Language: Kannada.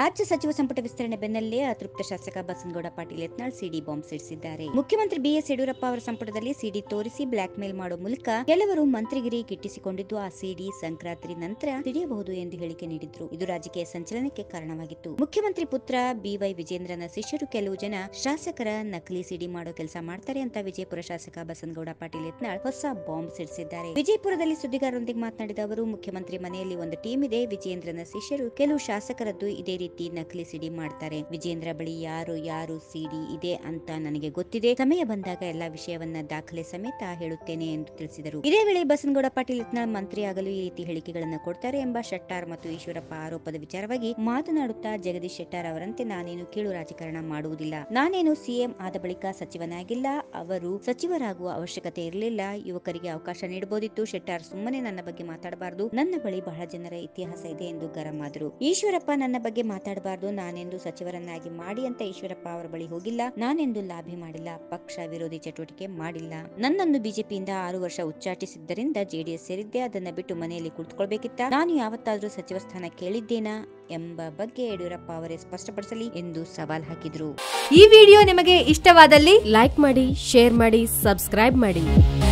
ರಾಜ್ಯ ಸಚಿವ ಸಂಪುಟ ವಿಸ್ತರಣೆ ಬೆನ್ನಲ್ಲೇ ಅತೃಪ್ತ ಶಾಸಕ ಬಸನಗೌಡ ಪಾಟೀಲ್ ಯತ್ನಾಳ್ ಸಿಡಿ ಬಾಂಬ್ ಸಿಡಿಸಿದ್ದಾರೆ ಮುಖ್ಯಮಂತ್ರಿ ಬಿಎಸ್ ಯಡಿಯೂರಪ್ಪ ಅವರ ಸಂಪುಟದಲ್ಲಿ ಸಿಡಿ ತೋರಿಸಿ ಬ್ಲಾಕ್ ಮೇಲ್ ಮಾಡುವ ಮೂಲಕ ಕೆಲವರು ಮಂತ್ರಿಗಿರಿ ಗಿಟ್ಟಿಸಿಕೊಂಡಿದ್ದು ಆ ಸಿಡಿ ಸಂಕ್ರಾಂತಿ ನಂತರ ಸಿಡಿಯಬಹುದು ಎಂದು ಹೇಳಿಕೆ ನೀಡಿದ್ರು ಇದು ರಾಜಕೀಯ ಸಂಚಲನಕ್ಕೆ ಕಾರಣವಾಗಿತ್ತು ಮುಖ್ಯಮಂತ್ರಿ ಪುತ್ರ ಬಿವೈ ವಿಜೇಂದ್ರನ ಶಿಷ್ಯರು ಕೆಲವು ಜನ ಶಾಸಕರ ನಕಲಿ ಸಿಡಿ ಮಾಡೋ ಕೆಲಸ ಮಾಡ್ತಾರೆ ಅಂತ ವಿಜಯಪುರ ಶಾಸಕ ಬಸನಗೌಡ ಪಾಟೀಲ್ ಯತ್ನಾಳ್ ಹೊಸ ಬಾಂಬ್ ಸಿಡಿಸಿದ್ದಾರೆ ವಿಜಯಪುರದಲ್ಲಿ ಸುದ್ದಿಗಾರರೊಂದಿಗೆ ಮಾತನಾಡಿದ ಅವರು ಮುಖ್ಯಮಂತ್ರಿ ಮನೆಯಲ್ಲಿ ಒಂದು ಟೀಮ್ ಇದೆ ವಿಜೇಂದ್ರನ ಶಿಷ್ಯರು ಕೆಲವು ಶಾಸಕರದ್ದು ಇದೇ ರೀತಿ ನಕಲಿ ಸಿಡಿ ಮಾಡ್ತಾರೆ ವಿಜೇಂದ್ರ ಬಳಿ ಯಾರು ಯಾರು ಸಿಡಿ ಇದೆ ಅಂತ ನನಗೆ ಗೊತ್ತಿದೆ ಸಮಯ ಬಂದಾಗ ಎಲ್ಲಾ ವಿಷಯವನ್ನ ದಾಖಲೆ ಸಮೇತ ಹೇಳುತ್ತೇನೆ ಎಂದು ತಿಳಿಸಿದರು ಇದೇ ವೇಳೆ ಬಸನಗೌಡ ಪಾಟೀಲ್ ಯತ್ನಾಳ್ ಮಂತ್ರಿ ಆಗಲು ಈ ರೀತಿ ಹೇಳಿಕೆಗಳನ್ನು ಕೊಡ್ತಾರೆ ಎಂಬ ಶೆಟ್ಟಾರ್ ಮತ್ತು ಈಶ್ವರಪ್ಪ ಆರೋಪದ ವಿಚಾರವಾಗಿ ಮಾತನಾಡುತ್ತಾ ಜಗದೀಶ್ ಶೆಟ್ಟಾರ್ ಅವರಂತೆ ನಾನೇನು ಕೀಳು ರಾಜಕಾರಣ ಮಾಡುವುದಿಲ್ಲ ನಾನೇನು ಸಿಎಂ ಆದ ಬಳಿಕ ಸಚಿವನಾಗಿಲ್ಲ ಅವರು ಸಚಿವರಾಗುವ ಅವಶ್ಯಕತೆ ಇರಲಿಲ್ಲ ಯುವಕರಿಗೆ ಅವಕಾಶ ನೀಡಬಹುದಿತ್ತು ಶೆಟ್ಟಾರ್ ಸುಮ್ಮನೆ ನನ್ನ ಬಗ್ಗೆ ಮಾತಾಡಬಾರದು ನನ್ನ ಬಳಿ ಬಹಳ ಜನರ ಇತಿಹಾಸ ಇದೆ ಎಂದು ಗರಂ ಆದರು ಈಶ್ವರಪ್ಪ ನನ್ನ ಬಗ್ಗೆ ಮಾತಾಡಬಾರದು ನಾನೆಂದು ಸಚಿವರನ್ನಾಗಿ ಮಾಡಿ ಅಂತ ಈಶ್ವರಪ್ಪ ಅವರ ಬಳಿ ಹೋಗಿಲ್ಲ ನಾನೆಂದು ಲಾಭಿ ಮಾಡಿಲ್ಲ ಪಕ್ಷ ವಿರೋಧಿ ಚಟುವಟಿಕೆ ಮಾಡಿಲ್ಲ ನನ್ನನ್ನು ಬಿಜೆಪಿಯಿಂದ ಆರು ವರ್ಷ ಉಚ್ಚಾಟಿಸಿದ್ದರಿಂದ ಜೆಡಿಎಸ್ ಸೇರಿದ್ದೆ ಅದನ್ನ ಬಿಟ್ಟು ಮನೆಯಲ್ಲಿ ಕುಳಿತುಕೊಳ್ಬೇಕಿತ್ತ ನಾನು ಯಾವತ್ತಾದ್ರೂ ಸಚಿವ ಸ್ಥಾನ ಕೇಳಿದ್ದೇನಾ ಎಂಬ ಬಗ್ಗೆ ಯಡಿಯೂರಪ್ಪ ಅವರೇ ಸ್ಪಷ್ಟಪಡಿಸಲಿ ಎಂದು ಸವಾಲ್ ಹಾಕಿದ್ರು ಈ ವಿಡಿಯೋ ನಿಮಗೆ ಇಷ್ಟವಾದಲ್ಲಿ ಲೈಕ್ ಮಾಡಿ ಶೇರ್ ಮಾಡಿ ಸಬ್ಸ್ಕ್ರೈಬ್ ಮಾಡಿ